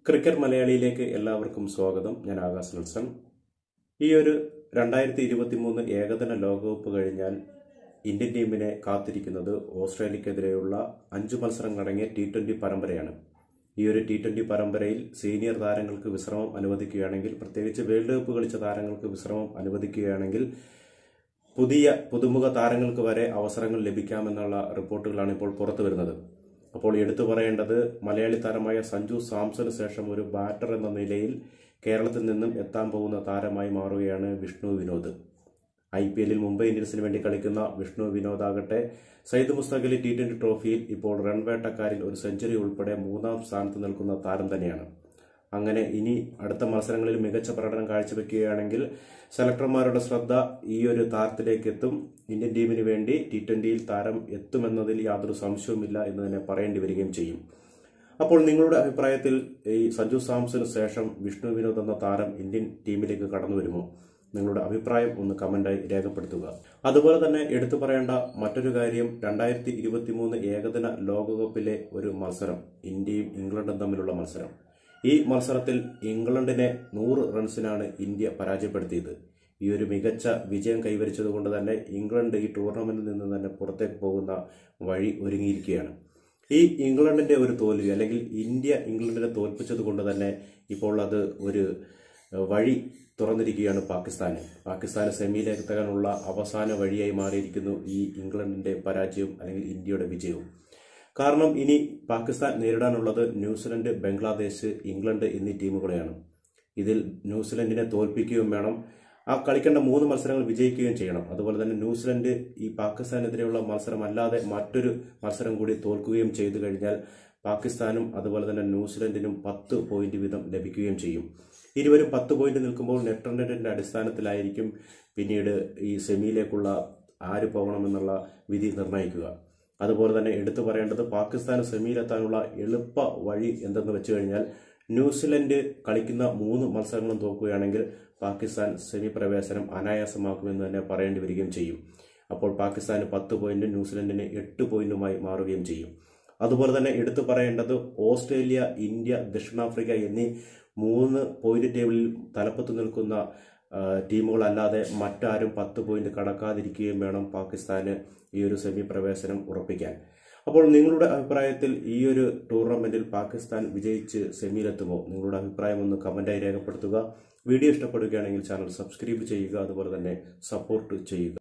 cricket മലയാളിയിലേക്ക് എല്ലാവർക്കും സ്വാഗതം ഞാൻ ആകാശ് നെൽസൺ ഈ ഒരു രണ്ടായിരത്തി ഇരുപത്തി മൂന്ന് ഏകദിന ലോകകപ്പ് കഴിഞ്ഞാൽ ഇന്ത്യൻ ടീമിനെ കാത്തിരിക്കുന്നത് ഓസ്ട്രേലിയക്കെതിരെയുള്ള അഞ്ചു മത്സരങ്ങളടങ്ങിയ ടി ട്വന്റി പരമ്പരയാണ് ഈ ഒരു ടി ട്വന്റി പരമ്പരയിൽ സീനിയർ താരങ്ങൾക്ക് വിശ്രമം അനുവദിക്കുകയാണെങ്കിൽ പ്രത്യേകിച്ച് വേൾഡ് കപ്പ് കളിച്ച താരങ്ങൾക്ക് വിശ്രമം അനുവദിക്കുകയാണെങ്കിൽ പുതിയ പുതുമുഖ താരങ്ങൾക്ക് വരെ അവസരങ്ങൾ ലഭിക്കാമെന്നുള്ള റിപ്പോർട്ടുകളാണ് ഇപ്പോൾ പുറത്തു വരുന്നത് അപ്പോൾ എടുത്തു പറയേണ്ടത് മലയാളി താരമായ സഞ്ജു സാംസന് ശേഷം ഒരു ബാറ്റർ എന്ന നിലയിൽ കേരളത്തിൽ നിന്നും എത്താൻ പോകുന്ന താരമായി മാറുകയാണ് വിഷ്ണു വിനോദ് ഐ പി എല്ലിൽ മുംബൈ ഇന്ത്യൻസിന് വേണ്ടി കളിക്കുന്ന വിഷ്ണു വിനോദ് ആകട്ടെ സയ്യിദ് മുസ്താഖ് അലി ടി ട്വന്റി ട്രോഫിയിൽ ഇപ്പോൾ റൺവേട്ടക്കാരിൽ ഒരു സെഞ്ചുറി ഉൾപ്പെടെ മൂന്നാം സ്ഥാനത്ത് നിൽക്കുന്ന താരം തന്നെയാണ് അങ്ങനെ ഇനി അടുത്ത മത്സരങ്ങളിൽ മികച്ച പ്രകടനം കാഴ്ചവെക്കുകയാണെങ്കിൽ സെലക്ടർമാരുടെ ശ്രദ്ധ ഈ ഒരു താരത്തിലേക്ക് എത്തും ഇന്ത്യൻ ടീമിന് വേണ്ടി ടി ട്വന്റിയിൽ താരം എത്തുമെന്നതിൽ യാതൊരു സംശയവുമില്ല എന്ന് തന്നെ പറയേണ്ടി വരികയും ചെയ്യും അപ്പോൾ നിങ്ങളുടെ അഭിപ്രായത്തിൽ ഈ സഞ്ജു സാംസന് ശേഷം വിഷ്ണു വിനോദ് എന്ന താരം ഇന്ത്യൻ ടീമിലേക്ക് കടന്നു വരുമോ നിങ്ങളുടെ അഭിപ്രായം ഒന്ന് കമന്റായി രേഖപ്പെടുത്തുക അതുപോലെ തന്നെ എടുത്തു പറയേണ്ട മറ്റൊരു കാര്യം രണ്ടായിരത്തി ഇരുപത്തി മൂന്ന് ഏകദിന ലോകകപ്പിലെ ഒരു മത്സരം ഇന്ത്യയും ഇംഗ്ലണ്ടും തമ്മിലുള്ള മത്സരം ഈ മത്സരത്തിൽ ഇംഗ്ലണ്ടിനെ നൂറ് റൺസിനാണ് ഇന്ത്യ പരാജയപ്പെടുത്തിയത് ഈ ഒരു മികച്ച വിജയം കൈവരിച്ചതുകൊണ്ട് തന്നെ ഇംഗ്ലണ്ട് ഈ ടൂർണമെന്റിൽ നിന്ന് തന്നെ പുറത്തേക്ക് പോകുന്ന വഴി ഒരുങ്ങിയിരിക്കുകയാണ് ഈ ഇംഗ്ലണ്ടിന്റെ ഒരു തോൽവി അല്ലെങ്കിൽ ഇന്ത്യ ഇംഗ്ലണ്ടിനെ തോൽപ്പിച്ചത് കൊണ്ട് തന്നെ ഇപ്പോൾ അത് ഒരു വഴി തുറന്നിരിക്കുകയാണ് പാകിസ്ഥാന് പാകിസ്ഥാന് സെമിയിലേക്ക് എത്താനുള്ള അവസാന വഴിയായി മാറിയിരിക്കുന്നു ഈ ഇംഗ്ലണ്ടിന്റെ പരാജയവും അല്ലെങ്കിൽ ഇന്ത്യയുടെ വിജയവും കാരണം ഇനി പാകിസ്ഥാൻ നേരിടാനുള്ളത് ന്യൂസിലൻഡ് ബംഗ്ലാദേശ് ഇംഗ്ലണ്ട് എന്നീ ടീമുകളെയാണ് ഇതിൽ ന്യൂസിലൻഡിനെ തോൽപ്പിക്കുകയും വേണം ആ കളിക്കേണ്ട മൂന്ന് മത്സരങ്ങൾ വിജയിക്കുകയും ചെയ്യണം അതുപോലെ തന്നെ ന്യൂസിലൻഡ് ഈ പാകിസ്ഥാനെതിരെയുള്ള മത്സരം അല്ലാതെ മറ്റൊരു മത്സരം കൂടി തോൽക്കുകയും ചെയ്തു കഴിഞ്ഞാൽ പാകിസ്ഥാനും അതുപോലെ തന്നെ ന്യൂസിലൻഡിനും പത്ത് പോയിന്റ് വീതം ലഭിക്കുകയും ചെയ്യും ഇരുവരും പത്ത് പോയിന്റ് നിൽക്കുമ്പോൾ നെറ്റ് റണ്ണിന്റെ അടിസ്ഥാനത്തിലായിരിക്കും പിന്നീട് ഈ സെമിയിലേക്കുള്ള ആര് പോകണമെന്നുള്ള വിധി നിർണ്ണയിക്കുക അതുപോലെ തന്നെ എടുത്തു പറയേണ്ടത് പാകിസ്ഥാന് സെമിയിലെത്താനുള്ള എളുപ്പ വഴി എന്തെന്ന് വെച്ച് കഴിഞ്ഞാൽ ന്യൂസിലൻഡ് കളിക്കുന്ന മൂന്ന് മത്സരങ്ങളും തോക്കുകയാണെങ്കിൽ പാകിസ്ഥാൻ സെമി പ്രവേശനം അനായാസമാക്കുമെന്ന് തന്നെ പറയേണ്ടി വരികയും ചെയ്യും അപ്പോൾ പാകിസ്ഥാന് പത്ത് പോയിന്റ് ന്യൂസിലൻഡിന് എട്ട് പോയിന്റുമായി മാറുകയും ചെയ്യും അതുപോലെ തന്നെ എടുത്തു പറയേണ്ടത് ഓസ്ട്രേലിയ ഇന്ത്യ ദക്ഷിണാഫ്രിക്ക എന്നീ മൂന്ന് പോയിന്റ് ടേബിളിൽ തലപ്പത്ത് നിൽക്കുന്ന ടീമുകളല്ലാതെ മറ്റാരും പത്ത് പോയിന്റ് കടക്കാതിരിക്കുകയും വേണം പാകിസ്ഥാന് ഈ ഒരു സെമി പ്രവേശനം ഉറപ്പിക്കാൻ അപ്പോൾ നിങ്ങളുടെ അഭിപ്രായത്തിൽ ഈ ഒരു ടൂർണമെന്റിൽ പാകിസ്ഥാൻ വിജയിച്ച് സെമിയിലെത്തുമോ നിങ്ങളുടെ അഭിപ്രായം ഒന്ന് കമന്റായി രേഖപ്പെടുത്തുക വീഡിയോ ഇഷ്ടപ്പെടുകയാണെങ്കിൽ ചാനൽ സബ്സ്ക്രൈബ് ചെയ്യുക അതുപോലെ തന്നെ സപ്പോർട്ട് ചെയ്യുക